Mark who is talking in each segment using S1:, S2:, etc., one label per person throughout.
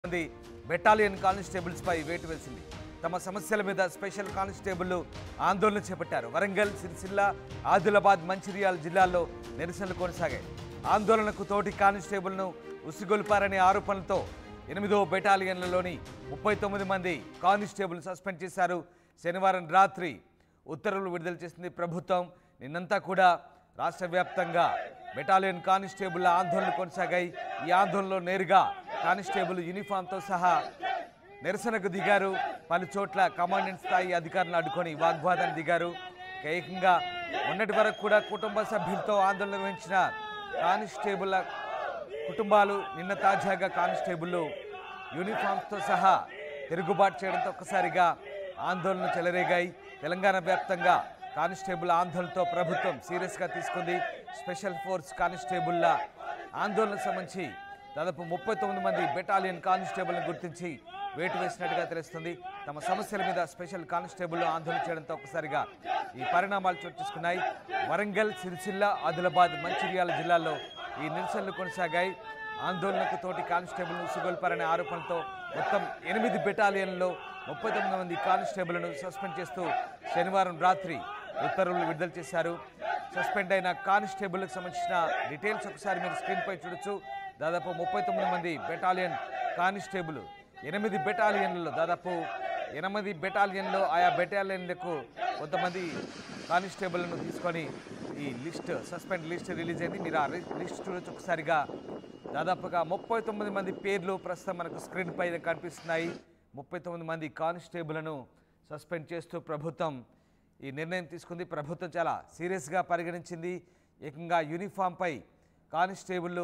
S1: మంది battalion constables పై వేటు వేసింది తమ సమస్యల మీద స్పెషల్ కానిస్టేబుళ్లు ఆందోళన చేపట్టారు వరంగల్ సిరిసిల్ల ఆదిలాబాద్ మంచిర్యాల జిల్లాల్లో నిరసనలు కొనసాగాయి ఆందోళనకు తోటి కానిస్టేబుల్ను ఉసిగొల్పారనే ఆరోపణలతో ఎనిమిదో బెటాలియన్లలోని ముప్పై తొమ్మిది మంది కానిస్టేబుల్ సస్పెండ్ చేశారు శనివారం రాత్రి ఉత్తర్వులు విడుదల చేసింది ప్రభుత్వం నిన్నంతా కూడా రాష్ట్ర వ్యాప్తంగా బెటాలియన్ కానిస్టేబుల్ ఆందోళనలు కొనసాగాయి ఈ ఆందోళనలో నేరుగా కానిస్టేబుల్ యూనిఫామ్తో సహా నిరసనకు దిగారు పలు చోట్ల కమాండెంట్ స్థాయి అధికారులను అడ్డుకొని వాగ్వాదాన్ని దిగారు ఇక ఏకంగా మొన్నటి వరకు కూడా కుటుంబ సభ్యులతో ఆందోళన నిర్వహించిన కానిస్టేబుల్ కుటుంబాలు నిన్న తాజాగా కానిస్టేబుల్ యూనిఫామ్స్తో సహా తిరుగుబాటు చేయడంతో ఒక్కసారిగా ఆందోళన చెలరేగాయి తెలంగాణ వ్యాప్తంగా కానిస్టేబుల్ ఆందోళనతో ప్రభుత్వం సీరియస్గా తీసుకుంది స్పెషల్ ఫోర్స్ కానిస్టేబుల్ల ఆందోళనకు సంబంధించి దాదాపు ముప్పై తొమ్మిది మంది బెటాలియన్ కానిస్టేబుల్ని గుర్తించి వేటు వేసినట్టుగా తెలుస్తుంది తమ సమస్యల మీద స్పెషల్ కానిస్టేబుల్ ఆందోళన చేయడంతో ఒక్కసారిగా ఈ పరిణామాలు చోటు చేసుకున్నాయి వరంగల్ సిరిసిల్ల ఆదిలాబాద్ మంచిర్యాల జిల్లాల్లో ఈ నిరసనలు కొనసాగాయి ఆందోళనకు తోటి కానిస్టేబుల్ను ఉసిగొల్పారనే ఆరోపణలతో మొత్తం ఎనిమిది బెటాలియన్లో ముప్పై తొమ్మిది మంది కానిస్టేబుల్ను సస్పెండ్ చేస్తూ శనివారం రాత్రి ఉత్తర్వులు విడుదల చేశారు సస్పెండ్ అయిన కానిస్టేబుల్కి సంబంధించిన డీటెయిల్స్ ఒకసారి మీరు స్క్రీన్పై చూడొచ్చు దాదాపు ముప్పై తొమ్మిది మంది బెటాలియన్ కానిస్టేబుల్ ఎనిమిది బెటాలియన్లలో దాదాపు ఎనిమిది బెటాలియన్లో ఆయా బెటాలియన్లకు కొంతమంది కానిస్టేబుల్ను తీసుకొని ఈ లిస్ట్ సస్పెండ్ లిస్ట్ రిలీజ్ అయింది మీరు ఆ రి- లిస్ట్ చూడొచ్చు ఒకసారిగా దాదాపుగా ముప్పై తొమ్మిది మంది పేర్లు ప్రస్తుతం మనకు స్క్రీన్ పైన కనిపిస్తున్నాయి ముప్పై తొమ్మిది మంది కానిస్టేబుల్ను సస్పెండ్ చేస్తూ ప్రభుత్వం ఈ నిర్ణయం తీసుకుంది ప్రభుత్వం చాలా సీరియస్గా పరిగణించింది ఏకంగా యూనిఫామ్పై కానిస్టేబుళ్ళు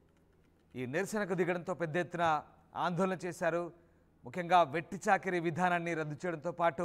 S1: ఈ నిరసనకు దిగడంతో పెద్ద ఎత్తున ఆందోళన చేశారు ముఖ్యంగా వెట్టి చాకిరీ విధానాన్ని రద్దు చేయడంతో పాటు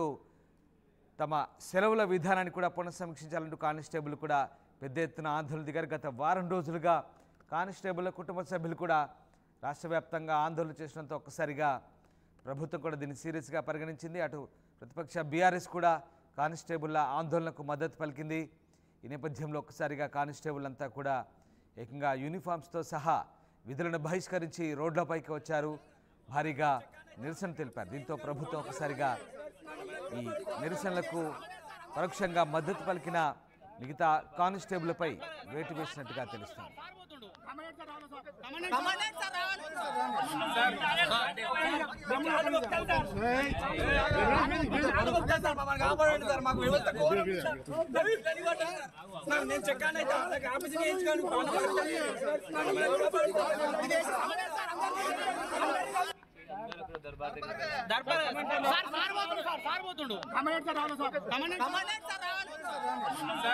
S1: తమ సెలవుల విధానాన్ని కూడా పునఃసమీక్షించాలంటూ కానిస్టేబుల్ కూడా పెద్ద ఎత్తున ఆందోళన దిగారు గత వారం రోజులుగా కానిస్టేబుల్ కుటుంబ సభ్యులు కూడా రాష్ట్ర వ్యాప్తంగా ఆందోళన చేసడంతో ఒక్కసారిగా ప్రభుత్వం కూడా దీన్ని సీరియస్గా పరిగణించింది అటు ప్రతిపక్ష బీఆర్ఎస్ కూడా కానిస్టేబుల్ల ఆందోళనకు మద్దతు పలికింది ఈ నేపథ్యంలో ఒక్కసారిగా కానిస్టేబుల్ అంతా కూడా ఏకంగా యూనిఫామ్స్తో సహా విధులను బహిష్కరించి రోడ్లపైకి వచ్చారు భారీగా నిరసన తెలిపారు దీంతో ప్రభుత్వం ఒకసారిగా ఈ నిరసనలకు పరోక్షంగా మద్దతు పలికిన మిగతా కానిస్టేబుల్పై వేటు వేసినట్టుగా తెలుస్తుంది
S2: కమాండెంట్ సార్ రావాలి
S3: నేను చెక్కాను అయితే వాళ్ళకి ఆఫీస్ చేయించుకోను
S2: సార్ సార్ పోతుండు సార్ సార్ పోతుండు కమాండెంట్ సార్ రావాలి సార్ కమాండెంట్ కమాండెంట్ సార్ రావాలి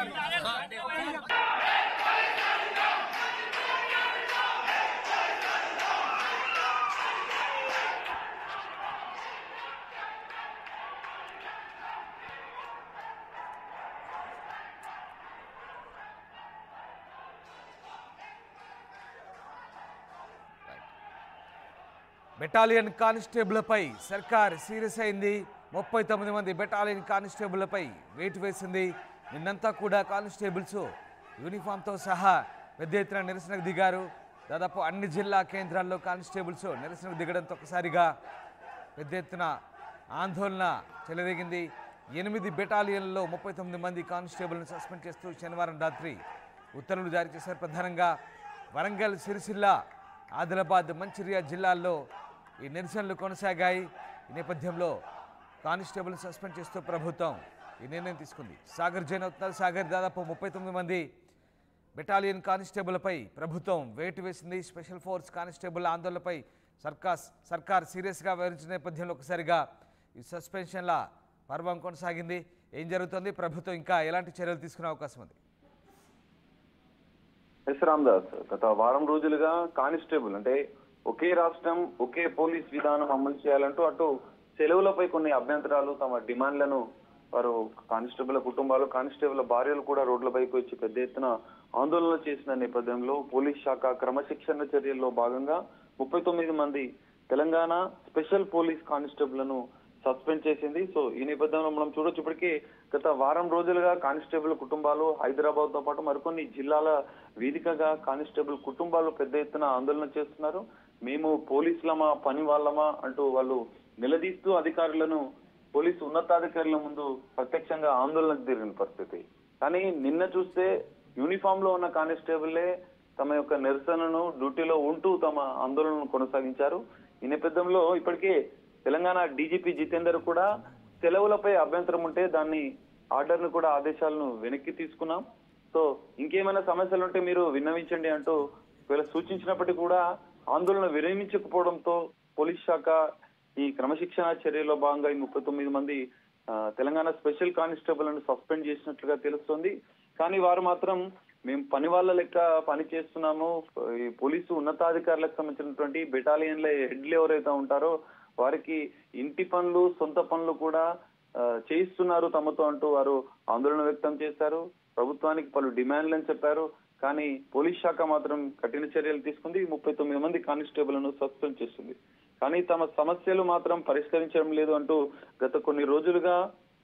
S1: బెటాలియన్ కానిస్టేబుల్పై సర్కార్ సీరియస్ అయింది ముప్పై తొమ్మిది మంది బెటాలియన్ కానిస్టేబుల్పై వేటు వేసింది నిన్నంతా కూడా కానిస్టేబుల్స్ యూనిఫామ్తో సహా పెద్ద ఎత్తున నిరసనకు దిగారు దాదాపు అన్ని జిల్లా కేంద్రాల్లో కానిస్టేబుల్స్ నిరసనకు దిగడంతో ఒకసారిగా పెద్ద ఎత్తున ఆందోళన చెలరేగింది ఎనిమిది బెటాలియన్లలో ముప్పై తొమ్మిది మంది కానిస్టేబుల్ను సస్పెండ్ చేస్తూ శనివారం రాత్రి ఉత్తర్వులు జారీ చేశారు ప్రధానంగా వరంగల్ సిరిసిల్ల ఆదిలాబాద్ మంచిర్యాల జిల్లాల్లో ఈ నిరసనలు కొనసాగాయి ఈ నేపథ్యంలో కానిస్టేబుల్ని సస్పెండ్ చేస్తూ ప్రభుత్వం ఈ నిర్ణయం తీసుకుంది సాగర్ జైన్ అవుతున్నారు సాగర్ దాదాపు ముప్పై తొమ్మిది మంది బెటాలియన్ కానిస్టేబుల్పై ప్రభుత్వం వేటు వేసింది స్పెషల్ ఫోర్స్ కానిస్టేబుల్ ఆందోళనపై సర్కార్ సర్కార్ సీరియస్గా వ్యవహరించిన నేపథ్యంలో ఒకసారిగా ఈ సస్పెన్షన్ల పర్వం కొనసాగింది ఏం జరుగుతుంది ప్రభుత్వం ఇంకా ఎలాంటి చర్యలు తీసుకునే అవకాశం ఉంది
S4: ఎస్ రామ్దాస్ గత వారం రోజులుగా కానిస్టేబుల్ అంటే ఒకే రాష్ట్రం ఒకే పోలీస్ విధానం అమలు చేయాలంటూ అటు సెలవులపై కొన్ని అభ్యంతరాలు తమ డిమాండ్లను వారు కానిస్టేబుల్ కుటుంబాలు కానిస్టేబుల్ భార్యలు కూడా రోడ్లపైకి వచ్చి పెద్ద ఎత్తున ఆందోళన చేసిన నేపథ్యంలో పోలీస్ శాఖ క్రమశిక్షణ చర్యల్లో భాగంగా ముప్పై తొమ్మిది మంది తెలంగాణ స్పెషల్ పోలీస్ కానిస్టేబుల్ను సస్పెండ్ చేసింది సో ఈ నేపథ్యంలో మనం చూడొచ్చు ఇప్పటికే గత వారం రోజులుగా కానిస్టేబుల్ కుటుంబాలు హైదరాబాద్ తో పాటు మరికొన్ని జిల్లాల వేదికగా కానిస్టేబుల్ కుటుంబాలు పెద్ద ఎత్తున ఆందోళన చేస్తున్నారు మేము పోలీసులమా పని వాళ్ళమా అంటూ వాళ్ళు నిలదీస్తూ అధికారులను పోలీసు ఉన్నతాధికారుల ముందు ప్రత్యక్షంగా ఆందోళనకు తిరిగిన పరిస్థితి కానీ నిన్న చూస్తే యూనిఫామ్ లో ఉన్న కానిస్టేబుల్లే తమ యొక్క నిరసనను డ్యూటీలో ఉంటూ తమ ఆందోళనను కొనసాగించారు ఈ నేపథ్యంలో ఇప్పటికే తెలంగాణ డీజీపీ జితేందర్ కూడా సెలవులపై అభ్యంతరం ఉంటే దాన్ని ఆర్డర్ ను కూడా ఆదేశాలను వెనక్కి తీసుకున్నాం సో ఇంకేమైనా సమస్యలు ఉంటే మీరు విన్నవించండి అంటూ ఒకవేళ సూచించినప్పటికీ కూడా ఆందోళన విరమించకపోవడంతో పోలీస్ శాఖ ఈ క్రమశిక్షణ చర్యలో భాగంగా ఈ ముప్పై తొమ్మిది మంది ఆ, తెలంగాణ స్పెషల్ కానిస్టేబుల్ ను సస్పెండ్ చేసినట్లుగా తెలుస్తోంది కానీ వారు మాత్రం మేము పని వాళ్ళ లెక్క పని చేస్తున్నాము ఈ పోలీసు ఉన్నతాధికారులకు సంబంధించినటువంటి బెటాలియన్ల హెడ్లు ఎవరైతే ఉంటారో వారికి ఇంటి పనులు సొంత పనులు కూడా ఆ, చేయిస్తున్నారు తమతో అంటూ వారు ఆందోళన వ్యక్తం చేశారు ప్రభుత్వానికి పలు డిమాండ్లను చెప్పారు కానీ పోలీస్ శాఖ మాత్రం కఠిన చర్యలు తీసుకుంది ముప్పై తొమ్మిది మంది కానిస్టేబుల్ను సస్పెండ్ చేస్తుంది కానీ తమ సమస్యలు మాత్రం పరిష్కరించడం లేదు అంటూ గత కొన్ని రోజులుగా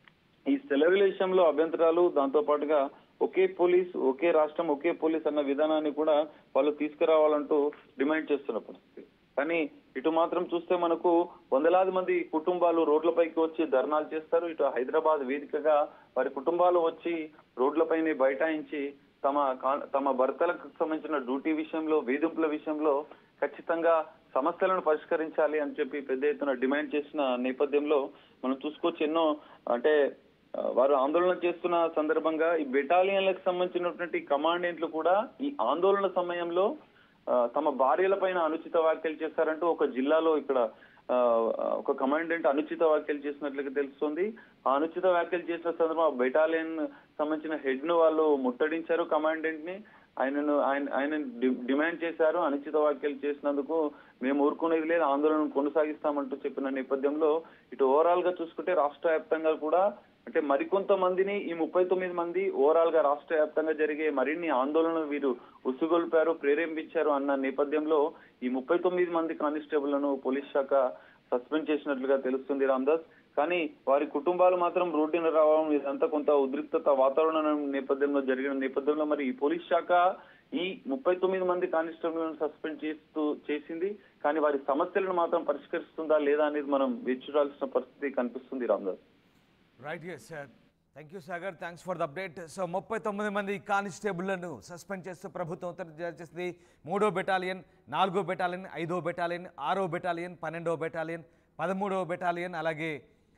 S4: ఈ సెలవుల విషయంలో అభ్యంతరాలు దాంతో పాటుగా ఒకే పోలీస్ ఒకే రాష్ట్రం ఒకే పోలీస్ అన్న విధానాన్ని కూడా వాళ్ళు తీసుకురావాలంటూ డిమాండ్ చేస్తున్న పరిస్థితి కానీ ఇటు మాత్రం చూస్తే మనకు వందలాది మంది కుటుంబాలు రోడ్లపైకి వచ్చి ధర్నాలు చేస్తారు ఇటు హైదరాబాద్ వేదికగా వారి కుటుంబాలు వచ్చి రోడ్లపైనే బైఠాయించి తమ కా- తమ భర్తలకు సంబంధించిన డ్యూటీ విషయంలో వేధింపుల విషయంలో ఖచ్చితంగా సమస్యలను పరిష్కరించాలి అని చెప్పి పెద్ద ఎత్తున డిమాండ్ చేసిన నేపథ్యంలో మనం చూసుకోవచ్చు ఎన్నో అంటే ఆ, వారు ఆందోళన చేస్తున్న సందర్భంగా ఈ బెటాలియన్లకు సంబంధించినటువంటి కమాండెంట్లు కూడా ఈ ఆందోళన సమయంలో ఆ, తమ భార్యల పైన అనుచిత వ్యాఖ్యలు చేశారంటూ ఒక జిల్లాలో ఇక్కడ ఆ, ఒక కమాండెంట్ అనుచిత వ్యాఖ్యలు చేసినట్లుగా తెలుస్తుంది ఆ అనుచిత వ్యాఖ్యలు చేసిన సందర్భంగా బెటాలియన్ సంబంధించిన హెడ్ ను వాళ్ళు ముట్టడించారు కమాండెంట్ ని ఆయనను ఆయన ఆయన డి- డిమాండ్ చేశారు అనుచిత వ్యాఖ్యలు చేసినందుకు మేము ఊరుకునేది లేదు ఆందోళన కొనసాగిస్తామంటూ చెప్పిన నేపథ్యంలో ఇటు ఓవరాల్ గా చూసుకుంటే రాష్ట్ర వ్యాప్తంగా కూడా అంటే మరికొంత మందిని ఈ ముప్పై తొమ్మిది మంది ఓవరాల్ గా రాష్ట్ర వ్యాప్తంగా జరిగే మరిన్ని ఆందోళనలు వీరు ఉసుగొల్పారు ప్రేరేపించారు అన్న నేపథ్యంలో ఈ ముప్పై తొమ్మిది మంది కానిస్టేబుల్లను పోలీస్ శాఖ సస్పెండ్ చేసినట్లుగా తెలుస్తుంది రామ్దాస్ కానీ వారి కుటుంబాలు మాత్రం రోడ్డున రావడం ఇదంతా కొంత ఉద్రిక్తత వాతావరణం నేపథ్యంలో జరిగిన నేపథ్యంలో మరి ఈ పోలీస్ శాఖ ఈ ముప్పై తొమ్మిది మంది కానిస్టేబుల్లను సస్పెండ్ చేస్తూ చేసింది కానీ వారి సమస్యలను మాత్రం పరిష్కరిస్తుందా లేదా అనేది మనం వేచి చూడాల్సిన పరిస్థితి కనిపిస్తుంది Ramdas
S1: right yes sir thank you Sagar thanks for the update so ముప్పై తొమ్మిది మంది కానిస్టేబుల్లను సస్పెండ్ చేస్తూ ప్రభుత్వం ఉత్తర్వు జారీ చేసింది మూడో బెటాలియన్ నాలుగో బెటాలియన్ ఐదో బెటాలియన్ ఆరో బెటాలియన్ పన్నెండో బెటాలియన్ పదమూడవ బెటాలియన్ అలాగే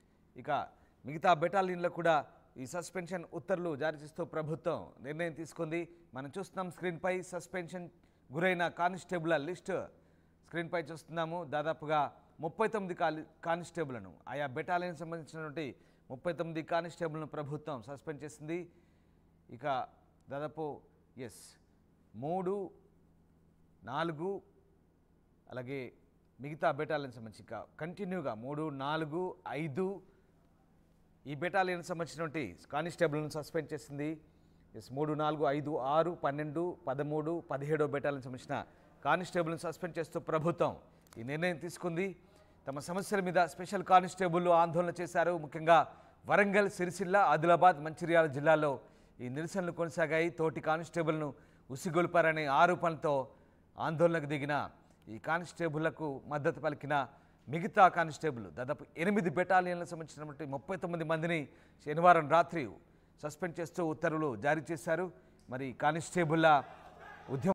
S1: ఇక మిగతా బెటాలియన్లకు కూడా ఈ సస్పెన్షన్ ఉత్తర్వులు జారీ చేస్తూ ప్రభుత్వం నిర్ణయం తీసుకుంది మనం చూస్తున్నాం స్క్రీన్పై సస్పెన్షన్ గురైన కానిస్టేబుల్ లిస్ట్ స్క్రీన్పై చూస్తున్నాము దాదాపుగా ముప్పై తొమ్మిది కాని కానిస్టేబుల్ను ఆయా బెటాలియన్ సంబంధించినటువంటి ముప్పై తొమ్మిది కానిస్టేబుల్ను ప్రభుత్వం సస్పెండ్ చేసింది ఇక దాదాపు ఎస్ మూడు నాలుగు అలాగే మిగతా బెటాలియన్ సంబంధించి ఇంకా కంటిన్యూగా మూడు నాలుగు ఐదు ఈ బెటాలియన్ సంబంధించినటువంటి కానిస్టేబుల్ను సస్పెండ్ చేసింది ఎస్ మూడు నాలుగు ఐదు ఆరు పన్నెండు పదమూడు పదిహేడో బెటాలియన్ సంబంధించిన కానిస్టేబుల్ను సస్పెండ్ చేస్తూ ప్రభుత్వం ఈ నిర్ణయం తీసుకుంది తమ సమస్యల మీద స్పెషల్ కానిస్టేబుల్ ఆందోళన చేశారు ముఖ్యంగా వరంగల్ సిరిసిల్ల ఆదిలాబాద్ మంచిర్యాల జిల్లాల్లో ఈ నిరసనలు కొనసాగాయి తోటి కానిస్టేబుల్ను ఉసిగొల్పారనే ఆరోపణలతో ఆందోళనకు దిగిన ఈ కానిస్టేబుళ్లకు మద్దతు పలికిన మిగతా కానిస్టేబుల్ దాదాపు ఎనిమిది బెటాలియన్లకు సంబంధించినటువంటి ముప్పై తొమ్మిది మందిని శనివారం రాత్రి సస్పెండ్ చేస్తూ ఉత్తర్వులు జారీ చేశారు మరి కానిస్టేబుల్ల ఉద్యమం